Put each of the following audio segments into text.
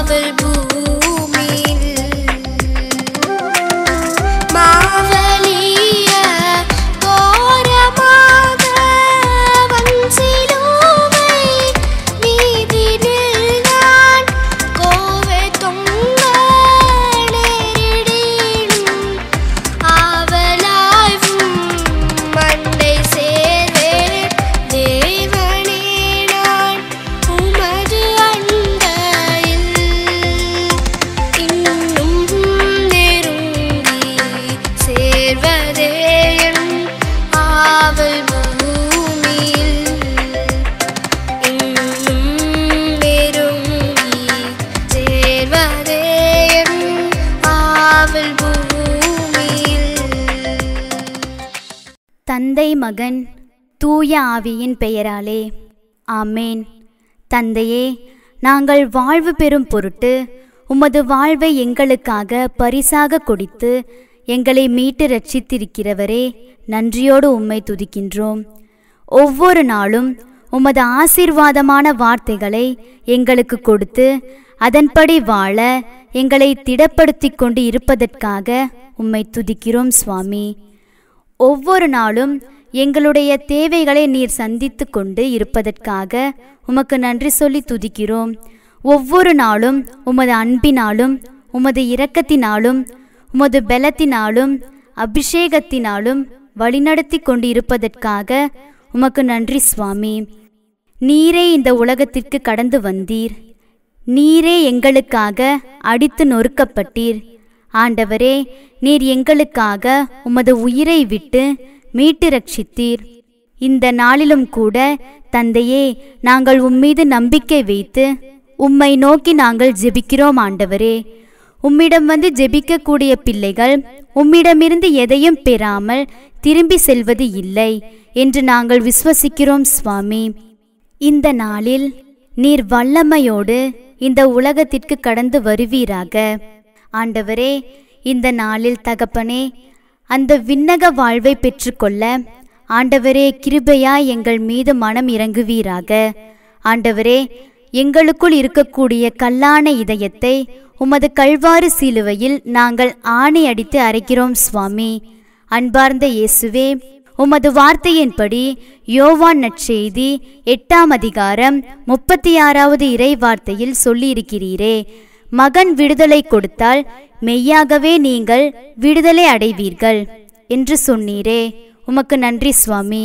ஆவல் பூமியில் மாவலிய கோரமாக வஞ்சிலுவை வீதினில் நான் கோவை தொங்க நேரிடினும் ஆவலாய்வும் மண்டை சேர்வேன் தேவனே நான் உமது அண்டையில் இன்னும் நெருங்கி சேர்வதே என் ஆவல் பூமியில் இன்னும் நெருங்கி சேர்வதே என் ஆவல் பூமியில் தந்தை மகன் தூய ஆவியின் பெயராலே ஆமேன் தந்தையே நாங்கள் வாழ்வு பெறும் பொருட்டு உமது வாழ்வை எங்களுக்காக பரிசாக கொடுத்து எங்களை மீட்டு ரட்சித்திருக்கிறவரே நன்றியோடு உம்மை துதிக்கின்றோம் ஒவ்வொரு நாளும் உமது ஆசீர்வாதமான வார்த்தைகளை எங்களுக்கு கொடுத்து அதன்படி வாழ எங்களை திடப்படுத்திக் கொண்டு இருப்பதற்காக உம்மை துதிக்கிறோம் சுவாமி ஒவ்வொரு நாளும் எங்களுடைய தேவைகளை நீர் சந்தித்து கொண்டு இருப்பதற்காக உமக்கு நன்றி சொல்லி துதிக்கிறோம் ஒவ்வொரு நாளும் உமது அன்பினாலும் உமது இரக்கத்தினாலும் உமது பலத்தினாலும் அபிஷேகத்தினாலும் வழிநடத்தி கொண்டு இருப்பதற்காக உமக்கு நன்றி சுவாமி நீரே இந்த உலகத்திற்கு கடந்து வந்தீர் நீரே எங்களுக்காக அடித்து நொறுக்கப்பட்டீர் ஆண்டவரே நீர் எங்களுக்காக உமது உயிரை விட்டு மீட்டு ரட்சித்தீர் இந்த நாளிலும் கூட தந்தையே நாங்கள் உம்மீது நம்பிக்கை வைத்து உம்மை நோக்கி நாங்கள் ஜெபிக்கிறோம் ஆண்டவரே உம்மிடம் வந்து ஜெபிக்கக்கூடிய பிள்ளைகள் உம்மிடமிருந்து எதையும் பெறாமல் திரும்பி செல்வது இல்லை என்று நாங்கள் விசுவசிக்கிறோம் சுவாமி இந்த நாளில் நீர் வல்லமையோடு இந்த உலகத்திற்கு கடந்து வருவீராக ஆண்டவரே இந்த நாளில் தகப்பனே அந்த விண்ணக வாழ்வை பெற்றுக்கொள்ள ஆண்டவரே கிருபையாய் எங்கள் மீது மனம் இறங்குவீராக ஆண்டவரே எங்களுக்குள் இருக்கக்கூடிய கல்லான இதயத்தை உமது கல்வாறு சிலுவையில் நாங்கள் ஆணை அடித்து அரைக்கிறோம் சுவாமி அன்பார்ந்த இயேசுவே உமது வார்த்தையின்படி யோவான் நற்செய்தி எட்டாம் அதிகாரம் முப்பத்தி ஆறாவது இறை வார்த்தையில் சொல்லியிருக்கிறீரே மகன் விடுதலை கொடுத்தால் மெய்யாகவே நீங்கள் விடுதலை அடைவீர்கள் என்று சொன்னீரே உமக்கு நன்றி சுவாமி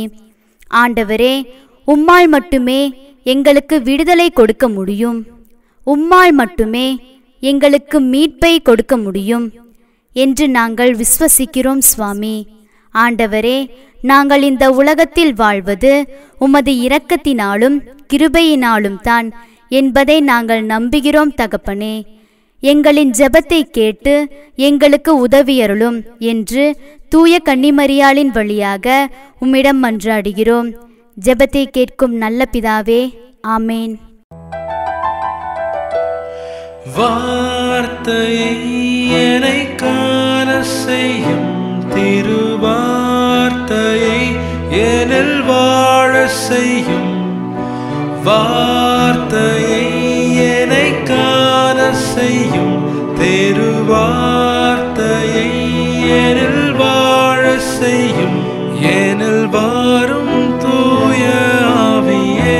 ஆண்டவரே உம்மால் மட்டுமே எங்களுக்கு விடுதலை கொடுக்க முடியும் உம்மால் மட்டுமே எங்களுக்கு மீட்பை கொடுக்க முடியும் என்று நாங்கள் விஸ்வசிக்கிறோம் சுவாமி ஆண்டவரே நாங்கள் இந்த உலகத்தில் வாழ்வது உமது இரக்கத்தினாலும் கிருபையினாலும் தான் என்பதை நாங்கள் நம்புகிறோம் தகப்பனே எங்களின் ஜெபத்தை கேட்டு எங்களுக்கு உதவியருளும் என்று தூய கன்னிமரியாளின் வழியாக உம்மிடம் மன்றாடுகிறோம் ஜெபத்தை கேட்கும் நல்ல பிதாவே ஆமேன் வார்த்தையை என்னை காண செய்யும் திருவார்த்தையை எனில் வாழ செய்யும் வார்த்தையை என்னை காண செய்யும் திருவார்த்தையை எனில் வாழ செய்யும் எனில் வாரும் தூய ஆவியே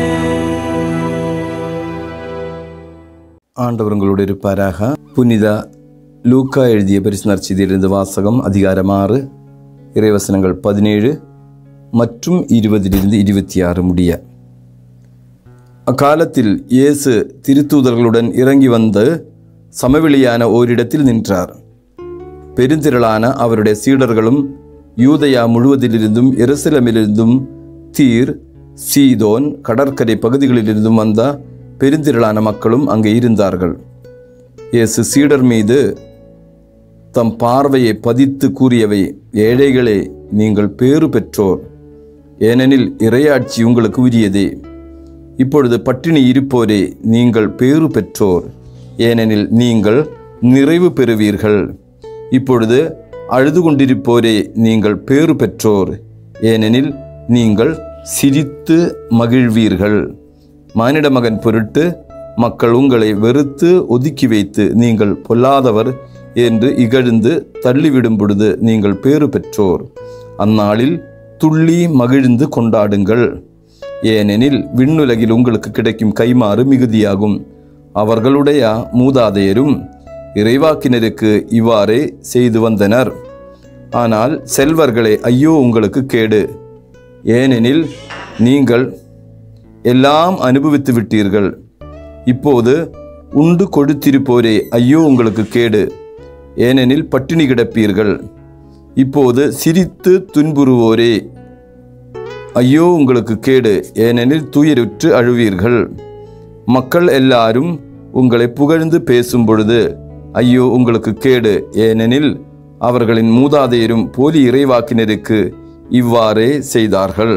ஆண்டவர் உங்களோடு இருப்பாராக புனித லூக்கா எழுதிய பரிசு நற்செய்தியிலிருந்து வாசகம் அதிகாரம் ஆறு இறைவசனங்கள் பதினேழு மற்றும் இருபதிலிருந்து இருபத்தி ஆறு முடிய அக்காலத்தில் இயேசு திருத்தூதர்களுடன் இறங்கி வந்து சமவெளியான ஓரிடத்தில் நின்றார் பெருந்திரளான அவருடைய சீடர்களும் யூதயா முழுவதிலிருந்தும் எருசலேமிலிருந்தும் தீர் சீதோன் கடற்கரை பகுதிகளிலிருந்தும் வந்த பெருந்திரளான மக்களும் அங்கே இருந்தார்கள் இயேசு சீடர் மீது தம் பார்வையை பதித்து கூறியவை ஏழைகளே நீங்கள் பேறு பெற்றோர் ஏனெனில் இறையாட்சி உங்களுக்கு உரியதே இப்பொழுது பட்டினி இருப்போரே நீங்கள் பேறு பெற்றோர் ஏனெனில் நீங்கள் நிறைவு பெறுவீர்கள் இப்பொழுது அழுது கொண்டிருப்போரே நீங்கள் பேறு பெற்றோர் ஏனெனில் நீங்கள் சிரித்து மகிழ்வீர்கள் மானிட மகன் பொருட்டு மக்கள் உங்களை வெறுத்து ஒதுக்கி வைத்து நீங்கள் பொல்லாதவர் என்று இகழ்ந்து தள்ளிவிடும் பொழுது நீங்கள் பேறு பெற்றோர் அந்நாளில் துள்ளி மகிழ்ந்து கொண்டாடுங்கள் ஏனெனில் விண்ணுலகில் உங்களுக்கு கிடைக்கும் கைமாறு மிகுதியாகும் அவர்களுடைய மூதாதையரும் இறைவாக்கினருக்கு இவ்வாறே செய்து வந்தனர் ஆனால் செல்வர்களே ஐயோ உங்களுக்கு கேடு ஏனெனில் நீங்கள் எல்லாம் அனுபவித்து விட்டீர்கள் இப்போது உண்டு கொடுத்திருப்போரே ஐயோ உங்களுக்கு கேடு ஏனெனில் பட்டினி கிடப்பீர்கள் இப்போது சிரித்து துன்புறுவோரே ஐயோ உங்களுக்கு கேடு ஏனெனில் துயருற்று அழுவீர்கள் மக்கள் எல்லாரும் உங்களை புகழ்ந்து பேசும் பொழுது ஐயோ உங்களுக்கு கேடு ஏனெனில் அவர்களின் மூதாதையரும் போலி இறைவாக்கினருக்கு இவ்வாறே செய்தார்கள்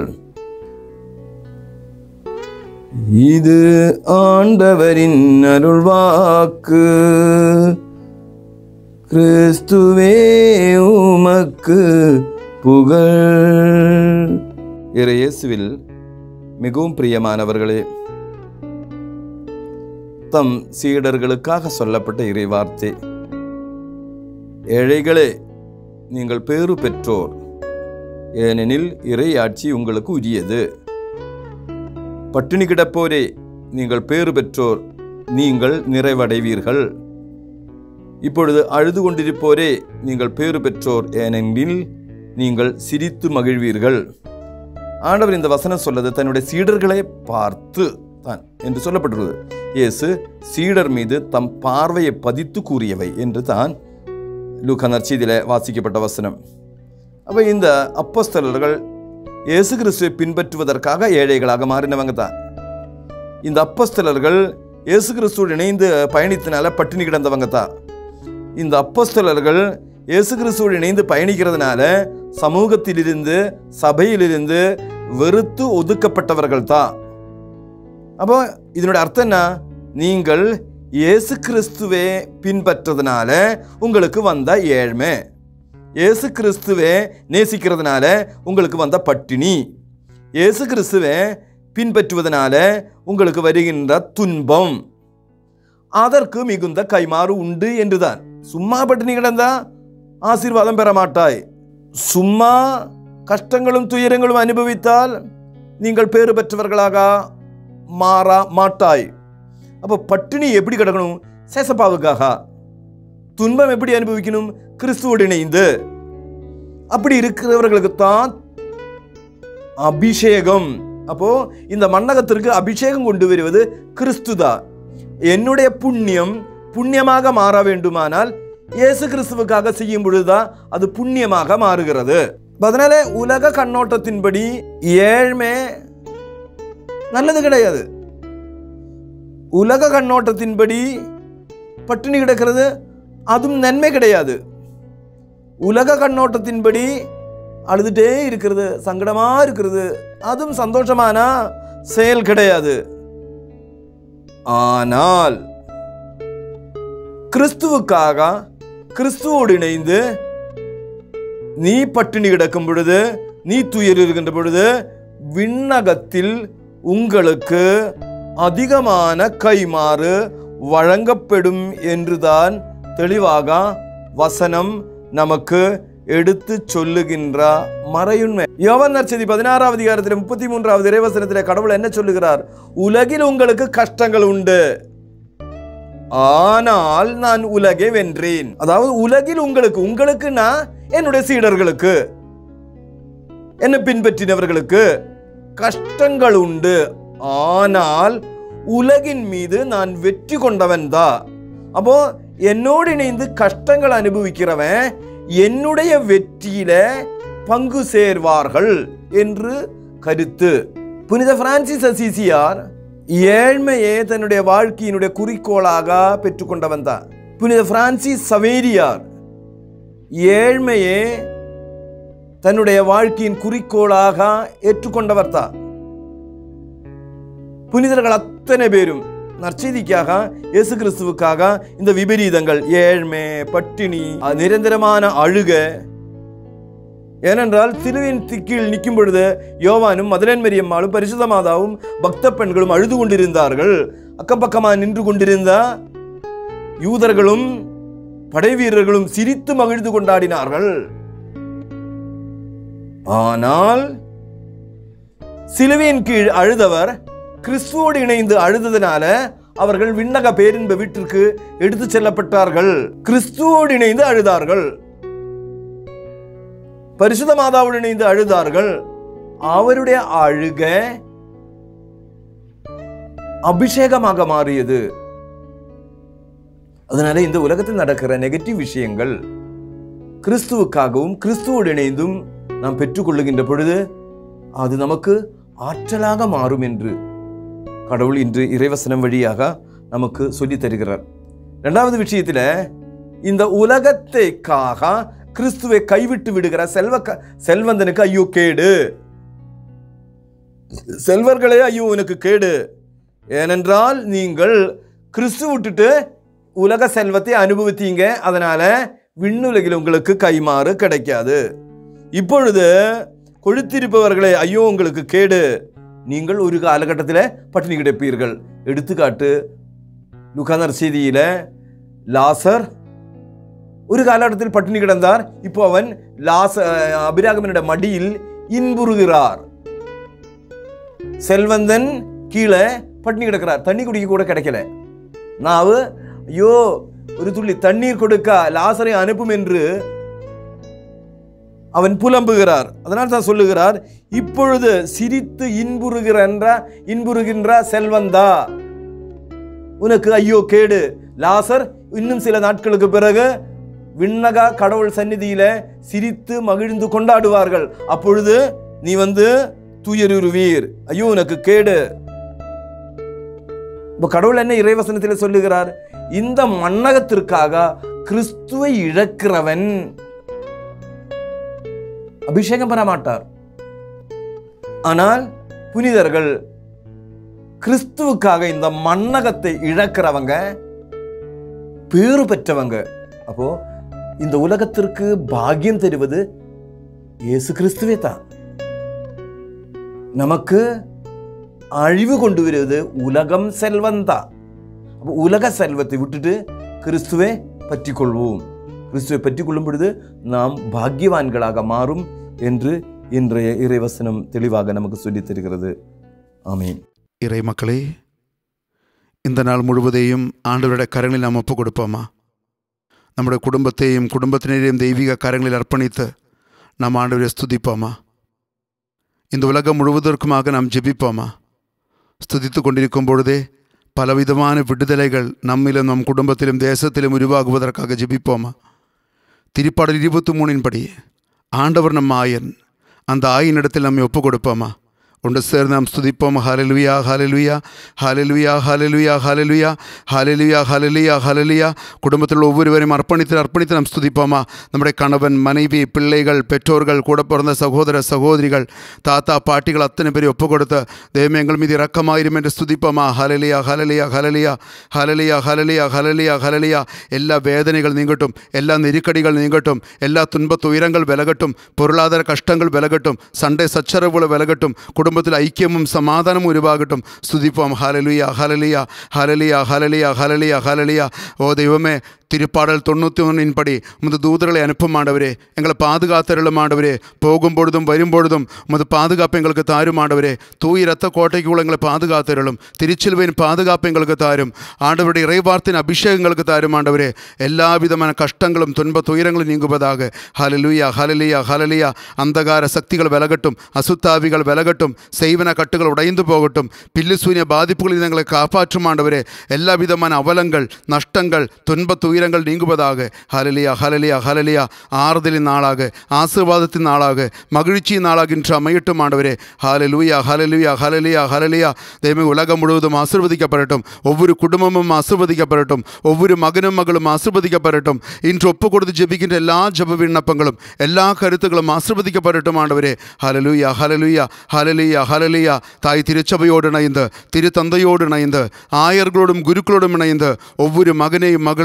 இது ஆண்டவரின் அருள்வாக்கு கிறிஸ்துவே உமக்கு புகழ் இறையேசுவில் மிகவும் பிரியமானவர்களே தம் சீடர்களுக்காக சொல்லப்பட்ட இறைவார்த்தை ஏழைகளே நீங்கள் பேறு பெற்றோர் ஏனெனில் இறையாட்சி உங்களுக்கு உரியது பட்டினி கிடப்போரே நீங்கள் பேறு பெற்றோர் நீங்கள் நிறைவடைவீர்கள் இப்பொழுது அழுது கொண்டிருப்போரே நீங்கள் பேறு பெற்றோர் ஏனெனில் நீங்கள் சிரித்து மகிழ்வீர்கள் ஆண்டவர் இந்த வசனம் சொல்லது தன்னுடைய சீடர்களை பார்த்து தான் என்று சொல்லப்பட்டுள்ளது இயேசு சீடர் மீது தம் பார்வையை பதித்து கூறியவை என்று தான் லூக்கா நற்செய்தியில வாசிக்கப்பட்ட வசனம் அப்போ இந்த அப்போஸ்தலர்கள் இயேசு கிறிஸ்துவை பின்பற்றுவதற்காக ஏழைகளாக மாறினவங்க தான் இந்த அப்போஸ்தலர்கள் இயேசு கிறிஸ்துவோடு இணைந்து பயணித்தனால பட்டினி கிடந்தவங்க தான் இந்த அப்போஸ்தலர்கள் இயேசு கிறிஸ்துவோடு இணைந்து பயணிக்கிறதுனால சமூகத்திலிருந்து சபையிலிருந்து வெறுத்து ஒதுக்கப்பட்டவர்கள் தான் அப்போ இதனுடைய அர்த்தம் என்ன நீங்கள் இயேசு கிறிஸ்துவே பின்பற்றதுனால உங்களுக்கு வந்த ஏழ்மை இயேசு கிறிஸ்துவே நேசிக்கிறதுனால உங்களுக்கு வந்த பட்டினி இயேசு கிறிஸ்துவை பின்பற்றுவதனால உங்களுக்கு வருகின்ற துன்பம் அதற்கு மிகுந்த கைமாறு உண்டு என்றுதான் சும்மா பட்டினி கிடந்தா ஆசீர்வாதம் பெற மாட்டாய் சும்மா கஷ்டங்களும் துயரங்களும் அனுபவித்தால் நீங்கள் பேறு பெற்றவர்களாக மாற மாட்டாய் அப்போ பட்டினி எப்படி கிடக்கணும் சேசப்பாவுக்காக துன்பம் எப்படி அனுபவிக்கணும் கிறிஸ்துவோடு இணைந்து அப்படி இருக்கிறவர்களுக்கு தான் அபிஷேகம் அப்போ இந்த மண்ணகத்திற்கு அபிஷேகம் கொண்டு வருவது கிறிஸ்துதா என்னுடைய புண்ணியம் புண்ணியமாக மாற வேண்டுமானால் இயேசு கிறிஸ்துவுக்காக செய்யும் பொழுதுதான் அது புண்ணியமாக மாறுகிறது அதனால உலக கண்ணோட்டத்தின்படி ஏழ்மை நல்லது கிடையாது உலக கண்ணோட்டத்தின்படி பட்டினி கிடக்கிறது அதுவும் நன்மை கிடையாது உலக கண்ணோட்டத்தின்படி அழுதுட்டே இருக்கிறது சங்கடமா இருக்கிறது அதுவும் சந்தோஷமான செயல் கிடையாது ஆனால் கிறிஸ்துவுக்காக கிறிஸ்துவோடு இணைந்து நீ பட்டினி கிடக்கும் பொழுது நீ துயர் இருக்கின்ற பொழுது விண்ணகத்தில் உங்களுக்கு அதிகமான கைமாறு வழங்கப்படும் என்றுதான் தெளிவாக வசனம் நமக்கு எடுத்து சொல்லுகின்ற மறையுண்மை யோவான் நற்செய்தி பதினாறாவது அதிகாரத்தில் முப்பத்தி மூன்றாவது இறைவசனத்தில் கடவுள் என்ன சொல்லுகிறார் உலகில் உங்களுக்கு கஷ்டங்கள் உண்டு ஆனால் நான் உலகை வென்றேன் அதாவது உலகில் உங்களுக்கு உங்களுக்குன்னா என்னுடைய சீடர்களுக்கு என்னை பின்பற்றினவர்களுக்கு கஷ்டங்கள் உண்டு ஆனால் உலகின் மீது நான் வெற்றி கொண்டவன் தான் அப்போ என்னோடு இணைந்து கஷ்டங்கள் அனுபவிக்கிறவன் என்னுடைய வெற்றியில பங்கு சேர்வார்கள் என்று கருத்து புனித பிரான்சிஸ் அசிசியார் ஏழ்மையே தன்னுடைய வாழ்க்கையினுடைய குறிக்கோளாக பெற்றுக்கொண்டவன் தான் புனித பிரான்சிஸ் சவேரியார் ஏழ்மையே தன்னுடைய வாழ்க்கையின் குறிக்கோளாக ஏற்றுக்கொண்டவர் தான் புனிதர்கள் அத்தனை பேரும் நற்செய்திக்காக இயேசு கிறிஸ்துவுக்காக இந்த விபரீதங்கள் ஏழ்மை பட்டினி அஹ், நிரந்தரமான அழுக ஏனென்றால் சிலுவையின் கீழ் நிற்கும் பொழுது யோவானும் மதுரன் மரியம்மாளும் பரிசுத்த மாதாவும் பக்த பெண்களும் அழுது கொண்டிருந்தார்கள் அக்கம் பக்கமா நின்று கொண்டிருந்த யூதர்களும் படை வீரர்களும் சிரித்து மகிழ்ந்து கொண்டாடினார்கள் ஆனால் சிலுவையின் கீழ் அழுதவர் கிறிஸ்துவோடு இணைந்து அழுததனால அவர்கள் விண்ணக பேரின்ப வீட்டிற்கு எடுத்துச் செல்லப்பட்டார்கள் கிறிஸ்துவோடு இணைந்து அழுதார்கள் பரிசுத்த மாதாவோடு இணைந்து அழுதார்கள் அவருடைய அழுக அபிஷேகமாக மாறியது அதனால இந்த உலகத்தில் நடக்கிற நெகட்டிவ் விஷயங்கள் கிறிஸ்துவுக்காகவும் கிறிஸ்துவோடு இணைந்தும் நாம் பெற்றுக்கொள்ளுகின்ற பொழுது அது நமக்கு ஆற்றலாக மாறும் என்று கடவுள் இன்று இறைவசனம் வழியாக நமக்கு சொல்லித் தருகிறார் இரண்டாவது விஷயத்துல இந்த உலகத்தைக்காக கிறிஸ்துவை கைவிட்டு விடுகிற செல்வ செல்வந்தனுக்கு ஐயோ கேடு செல்வர்களே ஐயோ உனக்கு கேடு ஏனென்றால் நீங்கள் கிறிஸ்து விட்டுட்டு உலக செல்வத்தை அனுபவித்தீங்க அதனால விண்ணுலகில் உங்களுக்கு கைமாறு கிடைக்காது இப்பொழுது கொழுத்திருப்பவர்களே ஐயோ உங்களுக்கு கேடு நீங்கள் ஒரு காலகட்டத்தில் பட்டினி கிடப்பீர்கள் எடுத்துக்காட்டு லுகானர் செய்தியில லாசர் ஒரு காலகட்டத்தில் பட்டினி கிடந்தார் இப்போ அவன் லாச அபிராகமனோட மடியில் இன்புறுகிறார் செல்வந்தன் கீழே பட்டினி கிடக்கிறார் தண்ணி குடிக்க கூட கிடைக்கல நாவு ஐயோ ஒரு துள்ளி தண்ணீர் கொடுக்க லாசரை அனுப்பும் என்று அவன் புலம்புகிறார் அதனால் தான் சொல்லுகிறார் இப்பொழுது சிரித்து இன்புறுகிற இன்புறுகின்ற செல்வந்தா உனக்கு ஐயோ கேடு லாசர் இன்னும் சில நாட்களுக்கு பிறகு விண்ணக கடவுள் சந்நிதியில சிரித்து மகிழ்ந்து கொண்டாடுவார்கள் அப்பொழுது நீ வந்து துயருவீர் ஐயோ உனக்கு கேடு இப்ப கடவுள் என்ன இறைவசனத்தில் சொல்லுகிறார் இந்த மன்னகத்திற்காக கிறிஸ்துவை இழக்கிறவன் அபிஷேகம் பெற மாட்டார் ஆனால் புனிதர்கள் கிறிஸ்துவுக்காக இந்த மன்னகத்தை இழக்கிறவங்க பேறு பெற்றவங்க அப்போ இந்த உலகத்திற்கு பாக்கியம் தருவது இயேசு கிறிஸ்துவே தான் நமக்கு அழிவு கொண்டு வருவது உலகம் செல்வந்தான் அப்போ உலக செல்வத்தை விட்டுட்டு கிறிஸ்துவை பற்றி கொள்வோம் கிறிஸ்துவை பற்றி கொள்ளும் பொழுது நாம் பாக்கியவான்களாக மாறும் என்று இன்றைய இறைவசனம் தெளிவாக நமக்கு சொல்லித் தருகிறது ஆமீன் இறை மக்களே இந்த நாள் முழுவதையும் ஆண்டவருடைய கரங்களில் நாம் ஒப்பு கொடுப்போமா நம்முடைய குடும்பத்தையும் குடும்பத்தினரையும் தெய்வீக கரங்களில் அர்ப்பணித்து நாம் ஆண்டவரை ஸ்துதிப்போமா இந்த உலகம் முழுவதற்குமாக நாம் ஜெபிப்போமா ஸ்துதித்து கொண்டிருக்கும் பொழுதே பலவிதமான விடுதலைகள் நம்மிலும் நம் குடும்பத்திலும் தேசத்திலும் உருவாகுவதற்காக ஜெபிப்போமா திருப்பாடல் இருபத்தி மூணின் படி ஆண்டவர் நம் ஆயன் அந்த ஆயினிடத்தில் நம்மை ஒப்பு கொடுப்போமா ஒன்று சேர்ந்து நாம் ஸ்துதிப்போம் ஹalleluya ஹalleluya ஹalleluya ஹalleluya ஹalleluya ஹalleluya ஹalleluya ஹalleluya குடும்பத்தில் ஒவ்வொருவரையும் அர்ப்பணித்து அர்ப்பணித்து நாம் ஸ்துதிப்போமா நம்முடைய கணவன் மனைவி பிள்ளைகள் பெற்றோர்கள் கூட பிறந்த சகோதர சகோதரிகள் தாத்தா பாட்டிகள் அத்தனை பேரை ஒப்பு கொடுத்த தெய்வம் எங்கள் மீது இரக்கமாயிரும் என்று ஸ்துதிப்போமா ஹalleluya ஹalleluya ஹalleluya ஹalleluya ஹalleluya ஹalleluya ஹalleluya எல்லா வேதனைகள் நீங்கட்டும் எல்லா நெருக்கடிகள் நீங்கட்டும் எல்லா துன்ப துயரங்கள் விலகட்டும் பொருளாதார கஷ்டங்கள் விலகட்டும் சண்டை சச்சரவுகள் விலகட்டும் குடும்பத்தில் ஐக்கியமும் சமாதானமும் உருவாகட்டும் ஸ்துதிப்போம் ஹalleluya ஹalleluya ஹalleluya ஹalleluya ஹalleluya ஹalleluya ஓ தெய்வமே திருப்பாடல் தொண்ணூற்றி ஒன்றின் படி உமது தூதர்களை அனுப்பும் ஆண்டவரே எங்களை பாதுகாத்தருளும் ஆண்டவரே போகும் பொழுதும் வரும் பொழுதும் உமது பாதுகாப்பு எங்களுக்கு தாரும் ஆண்டவரே தூய் ரத்த கோட்டைக்குள்ள எங்களை பாதுகாத்தருளும் திருச்சிலுவையின் பாதுகாப்பு எங்களுக்கு தாரும் ஆண்டவருடைய இறைவார்த்தின் அபிஷேகங்களுக்கு தாரும் ஆண்டவரே எல்லா விதமான கஷ்டங்களும் துன்ப துயரங்களும் நீங்குவதாக ஹalleluya ஹalleluya ஹalleluya அந்தகார சக்திகள் விலகட்டும் அசுத்தாவிகள் விலகட்டும் செய்வன கட்டுகள் உடைந்து போகட்டும் பில்லு சூரிய பாதிப்புகளில் எங்களை காப்பாற்றும் ஆண்டவரே எல்லா விதமான அவலங்கள் நஷ்டங்கள் துன்ப துயரங்கள் நீங்குவதாக ஹலலியா ஹலலியா ஹலலியா ஆறுதலின் நாளாக ஆசீர்வாதத்தின் நாளாக மகிழ்ச்சியின் நாளாக இன்று அமையட்டும் ஆண்டவரே ஹalleluya ஹalleluya ஹalleluya ஹalleluya தெய்வமே உலகம் முழுவதும் ஆசீர்வதிக்கப்படட்டும் ஒவ்வொரு குடும்பமும் ஆசீர்வதிக்கப்படட்டும் ஒவ்வொரு மகனும் மகளும் ஆசீர்வதிக்கப்படட்டும் இன்று ஒப்பு கொடுத்து ஜெபிக்கின்ற எல்லா ஜெப விண்ணப்பங்களும் எல்லா கருத்துக்களும் ஆசீர்வதிக்கப்படட்டும் ஆண்டவரே ஹalleluya ஹalleluya ஹalleluya ஹalleluya தாய் திருச்சபையோடு இணைந்து திரு தந்தையோடு இணைந்து ஆயர்களோடும் குருக்களோடும் இணைந்து ஒவ்வொரு மகனையும் மகளையும்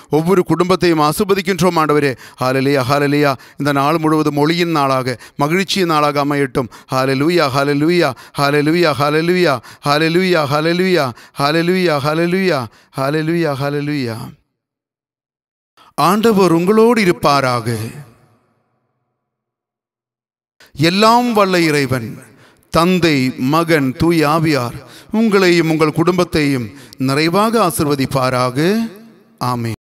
ஒவ்வொரு குடும்பத்தையும் ஆசிர்வதிக்கின்றோம் ஆண்டவரே ஹாலலியா ஹாலலியா இந்த நாள் முழுவதும் ஒளியின் நாளாக மகிழ்ச்சியின் நாளாக அமையட்டும் ஹாலலூயா ஹாலலூயா ஹாலலூயா ஹாலலூயா ஹாலலூயா ஹாலலூயா ஹாலலூயா ஹாலலூயா ஹாலலூயா ஹாலலூயா ஆண்டவர் உங்களோடு இருப்பாராக எல்லாம் வல்ல இறைவன் தந்தை மகன் தூய் ஆவியார் உங்களையும் உங்கள் குடும்பத்தையும் நிறைவாக ஆசிர்வதிப்பாராக ஆமென்